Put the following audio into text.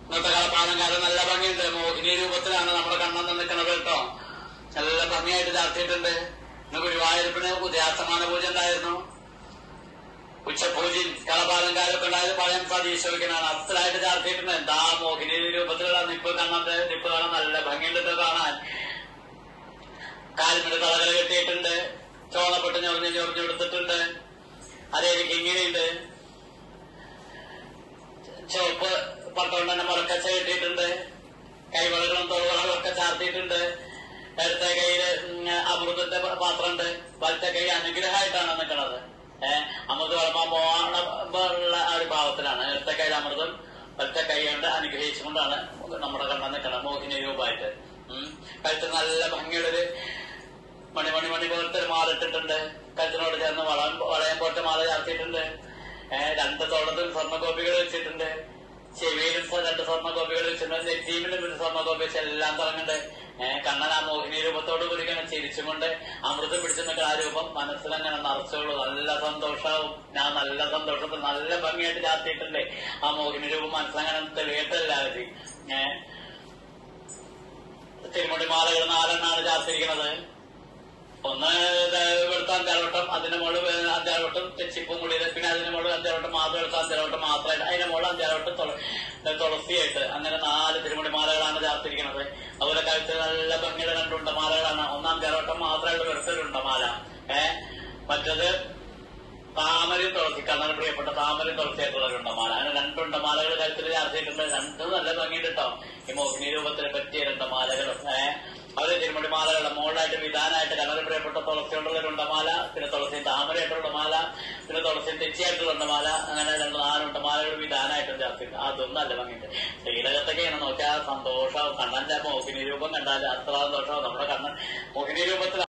ഇന്നത്തെ കളപ്പാലങ്കാരം നല്ല ഭംഗിയുണ്ട് മോഹിനി രൂപത്തിലാണ് നമ്മുടെ കണ്ണെന്ന് നിൽക്കുന്നത് കേട്ടോ നല്ല ഭംഗിയായിട്ട് ചാർത്തിയിട്ടുണ്ട് ഇന്ന് ഗുരുവായൂരപ്പിന് ഉദയാസ്തമാന പൂജ ഉണ്ടായിരുന്നു ഉച്ചപൂജയും കളപാലങ്കാരൊക്കെ ഉണ്ടായത് പഴയം സതീശോയ്ക്കനാണ് അസലായിട്ട് ചാർത്തിയിട്ടുണ്ട് എന്താ മോഹിനി രൂപത്തിലുള്ള നിപ്പ് കണ്ണന്റെ നിപ്പ് കാണാൻ നല്ല ഭംഗിയുണ്ട് ട്ടോ കാണാൻ കാലിമിട്ട് തളകൾ കെട്ടിയിട്ടുണ്ട് ചോണപ്പെട്ട് ഞൊറിഞ്ഞ് ഞൊറിഞ്ഞ് കൊടുത്തിട്ടുണ്ട് അതേ എനിക്ക് ഇങ്ങനെയുണ്ട് ചുവപ്പ് പട്ടുകൊണ്ട് തന്നെ മുറക്കച്ച കെട്ടിയിട്ടുണ്ട് കൈവളകളും തോളുകളും ഒക്കെ ചാർത്തിയിട്ടുണ്ട് ഇടത്തെ കയ്യില് ഉം, അമൃതത്തിന്റെ പാത്രമുണ്ട് വലത്തെ കൈ അനുഗ്രഹമായിട്ടാണ് നിൽക്കുന്നത് ഏഹ് അമൃത് വളർത്താൻ പോകാനുള്ള ആ ഒരു ഭാവത്തിലാണ് ഇടത്തെ കയ്യിൽ അമൃതം വലത്തെ കൈ കൊണ്ട് അനുഗ്രഹിച്ചുകൊണ്ടാണ് നമ്മുടെ കണ്ണൻ നിൽക്കുന്നത് മോഹിനി രൂപമായിട്ട് ഉം. കഴുത്തിൽ നല്ല ഭംഗിയുടെ ഒരു മണി മണി മണി പോലത്തെ ഒരു മാല ഇട്ടിട്ടുണ്ട് കഴുത്തിനോട് ചേർന്ന് വളയം വളയം പോലത്തെ മാല ചാർത്തിയിട്ടുണ്ട് ഏഹ് രണ്ട് തോളത്തിൽ സ്വർണ്ണകോപ്പികൾ വെച്ചിട്ടുണ്ട് ചെവിയിലും സ- രണ്ട് സ്വർണ്ണകോപ്പികൾ വെച്ചിട്ടുണ്ട് നെറ്റീമിലും ഒരു സ്വർണ്ണകോപ്പി വെച്ച് എല്ലാം തുടങ്ങുന്നുണ്ട് ഏഹ് കണ്ണൻ ആ മോഹിനി രൂപത്തോട് കൂടി ഇങ്ങനെ ചിരിച്ചുകൊണ്ട് അമൃതം പിടിച്ചു നിൽക്കുന്ന ആ രൂപം മനസ്സിലങ്ങനെ നിറച്ചോളൂ നല്ല സന്തോഷാവും ഞാൻ നല്ല സന്തോഷത്തിൽ നല്ല ഭംഗിയായിട്ട് ചാർത്തിയിട്ടുണ്ട് ആ മോഹിനി രൂപം മനസ്സിലങ്ങനെ തെളിയട്ടെ എല്ലാവരും ഏഹ് തിരുമുടി മാലകൾ നാലെണ്ണാണ് ചാർത്തിരിക്കുന്നത് ഒന്ന് എടുത്ത അഞ്ചാറവട്ടം അതിന്റെ മുകളിൽ അഞ്ചാറവട്ടം തെച്ചിപ്പും കൂടി പിന്നെ അതിന്റെ മുകളിൽ അഞ്ചാറവട്ടം മാത്രം എടുത്ത അഞ്ചാറവട്ടം മാത്രമായിട്ട് അതിന്റെ മുകളിൽ അഞ്ചാറവട്ടം തുള- തുളസിയായിട്ട് അങ്ങനെ നാല് തിരുമുടി മാലകളാണ് ചാർത്തിരിക്കുന്നത് അതുപോലെ കഴുത്തിൽ നല്ല ഭംഗിയുടെ രണ്ടുണ്ട മാലകളാണ് ഒന്ന് അഞ്ചാറവട്ടം മാത്രമായിട്ട് വെറുതെ മാല ഏഹ് മറ്റത് താമരയും തുളസി കണ്ണന് പ്രിയപ്പെട്ട താമരയും തുളസിയായിട്ടുള്ള രണ്ടമാല അങ്ങനെ രണ്ടുണ്ട മാലകൾ കഴുത്തിൽ ചാർത്തിയിട്ടുണ്ട് രണ്ടും നല്ല ഭംഗിയുണ്ട് കേട്ടോ ഈ മോഹിനി രൂപത്തിന് പറ്റിയ രണ്ട് മാലകളും ഏഹ് അവര് തിരുമണി മാലകളുടെ മുകളിലായിട്ട് വിധാനമായിട്ട് കണ്ണന് പ്രിയപ്പെട്ട തുളസി കൊണ്ടുള്ള രണ്ടമാല പിന്നെ തുളസി താമരയായിട്ടുള്ള മാല പിന്നെ തുളസി തെച്ചിയായിട്ടുള്ള മാല അങ്ങനെ രണ്ട് നാലുണ്ട മാലകൾ വിധാനമായിട്ടും ചാർത്തിയിട്ടുണ്ട് അതും നല്ല ഭംഗിയുണ്ട് ശ്രീലകത്തൊക്കെയാണ് നോക്കിയാൽ സന്തോഷം കണ്ണന്റെ മോഹിനി രൂപം കണ്ടാൽ അത്ര സന്തോഷം നമ്മുടെ കണ്ണൻ മോഹിനി രൂപത്തിൽ